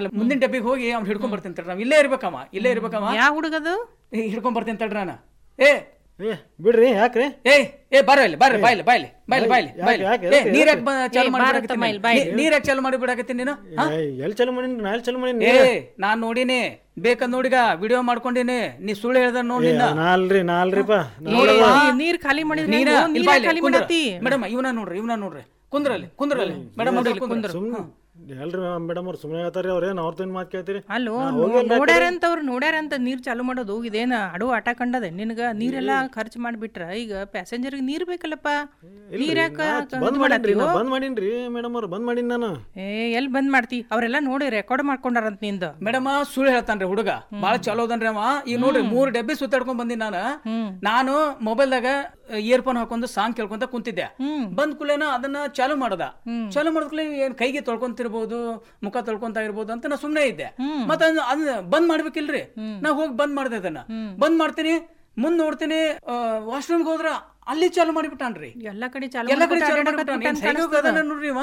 ಅಲ್ಲ ಮುಂದಿನ ಡಬ್ಬಿಗೆ ಹೋಗಿ ಅವ್ನು ಹಿಡ್ಕೊಂಡ್ ಬರ್ತೀನಿ ತಡ್ರಿ ನಾವ್ ಇಲ್ಲೇ ಇರ್ಬೇಕಮ್ಮ ಇಲ್ಲೇ ಇರ್ಬೇಕಮ್ಮ ಯಾವ ಹುಡುಗದು ಏ, ಹಿಡ್ಕೊಂಡ್ ಬರ್ತೀನಿ ತಡ್ರಿ ನಾನು ಏ ಏ ಬಿಡ್ರಿ ಯಾಕ್ರಿ ಏ ಏ ಬರ ಇಲ್ಲಿ ಬರ್ರಿ ಬಾಯ್ಲಿ ಬಾಯ್ಲಿ ಬಾಯ್ಲಿ ಬಾಯ್ಲಿ ಯಾಕೆ, ಬಾಯ್ಲಿ ಯಾಕೆ, ಏ ಯಾಕೆ, ನೀರ್ ಯಾಕೆ ಚಾಲು ಏ, ಮಾಡಿ ಬಾರತ್ತಮ್ಮ ಇಲ್ಲಿ, ಬಾಯ್ಲಿ. ನೀರ್ ಯಾಕೆ ಚಾಲು ಮಾಡಿ ಬಿಡಾಕತ್ತೀನಿ ನೀನು ಹಾ? ಏ, ಎಲ್ಲಿ ಚಲೋ ಮಾಡೀನಿ ನಾ ಎಲ್ಲಿ ಚಲೋ ಮಾಡೀನಿ ಏ ನಾನ್ ನೋಡಿನಿ ಬೇಕಂದ್ ನೋಡಿಗ ವಿಡಿಯೋ ಮಾಡ್ಕೊಂಡಿನಿ ನೀ ಸುಳ್ಳು ಹೇಳ್ದ ನೋಡಿ ನಿನ್ನ ನಾ ಅಲ್ರಿ ನಾ ಅಲ್ರಿಪ್ಪ ನಾ- ಏ, ನೀ- ನೀರ್ ಖಾಲಿ ಮಾಡಿದ್ರೆ ನೀನ ಹೆಂಗೋ? ನೀರ ಖಾಲಿ ಮಾಡತ್ತಿ ಮೇಡಮ್ ಇವನ ನೋಡ್ರಿ ಇವನ ನೋಡ್ರಿ ಕುಂದ್ರಲ್ಲಿ ಕುಂದ್ರಲ್ಲಿ ಮೇಡಮ್ ನೋಡ್ರಿ ಕುಂದ್ರ ಸುಮ್ನೆ ಎಲ್ರಿ ಮೇಡಮ್ ಅವ್ರು ಸುಮ್ಮನೆ ಹೇಳ್ತಾರ್ರಿ ಅವ್ರೇನ್ ಅವ್ರದ್ದು ಮಾತು ಕೇಳ್ತೀರಿ ಅಲ್ಲೋ ನೋಡ್ಯಾರಂತ ಅವ್ರು ನೋಡ್ಯಾರಂತ ನೀರ್ ಚಾಲು ಮಾಡೋದು ಇದೇನ ಅಡು ಆಟ ಕಂಡದೆ ನಿನಗ ನೀರೆಲ್ಲ ಖರ್ಚು ಮಾಡ್ಬಿಟ್ರ ಈಗ ಪ್ಯಾಸೆಂಜರ್ಗೆ ನೀರ್ ಬೇಕಲ್ಲಪ್ಪ ನೀರ್ ಯಾಕ ಬಂದ್ ಮಾಡೀನ್ರಿ ನಾ ಬಂದ್ ಮಾಡೀನ್ರಿ ಮೇಡಮ್ ಅವ್ರು ಬಂದ್ ಮಾಡೀನಿ ನಾನು ಏ ಎಲ್ ಬಂದ್ ಮಾಡ್ತಿ ಅವ್ರೆಲ್ಲ ನೋಡಿ ರೆಕಾರ್ಡ್ ಮಾಡ್ಕೊಂಡಾರಂತ ನಿಂದ ಮೇಡಮ್ ಸುಳ್ಳು ಹೇಳ್ತಾನ್ರಿ ಹುಡುಗ ಬಾಳ ಚಲೋ ಅದನ್ರಿ ಅವ ಈಗ ನೋಡ್ರಿ ಮೂರ್ ಡಬ್ಬಿ ಸುತ್ತಾಡ್ಕೊಂಡ್ ಬಂದಿನಿ ನಾನು ನಾನು ಮೊಬೈಲ್ದಾಗ ಇಯರ್ಫೋನ್ ಹಾಕೊಂಡು ಸಾಂಗ್ ಕೇಳ್ಕೊಂತ ಕುಂತಿದ್ದೆ ಬಂದ್ ಕೂಲೇನ ಅದನ್ನ ಚಾಲು ಮಾಡದ ಚಾಲು ಮಾಡಿದ್ಕೂಲೆ ಏನ್ ಕೈಗೆ ತೊಳ್ಕೊಂತಿರ್ಬೋದು ಮುಖ ತೊಳ್ಕೊಂತ ಇರ್ಬೋದು ಅಂತ ನಾ ಸುಮ್ನೆ ಇದ್ದೆ ಮತ್ತ ಅದನ್ನ ಬಂದ್ ಮಾಡ್ಬೇಕಿಲ್ರಿ ನಾ ಹೋಗಿ ಬಂದ್ ಮಾಡ್ದೆ ಅದನ್ನ ಬಂದ್ ಮಾಡ್ತೀನಿ ಮುಂದ್ ನೋಡ್ತೀನಿ ವಾಶ್ರೂಮ್ಗೆ ಹೋದ್ರ ಅಲ್ಲಿ ಚಾಲು ಮಾಡಿಬಿಟ್ಟಾನ್ರಿ ಎಲ್ಲಾ ಕಡೆ ಚಾಲು ಎಲ್ಲ ಕಡೆ ಮಾಡ್ಬಿಟ್ಟ ಚಾಲು ಅಡ್ಯಾಡಕತ್ಬಿಟ್ಟ ಮಾಡಿಬಿಟ್ಟಾನ ಅಂತ ಕಾಣಿಸ್ತದ. ನೋಡ್ರಿ ಇವ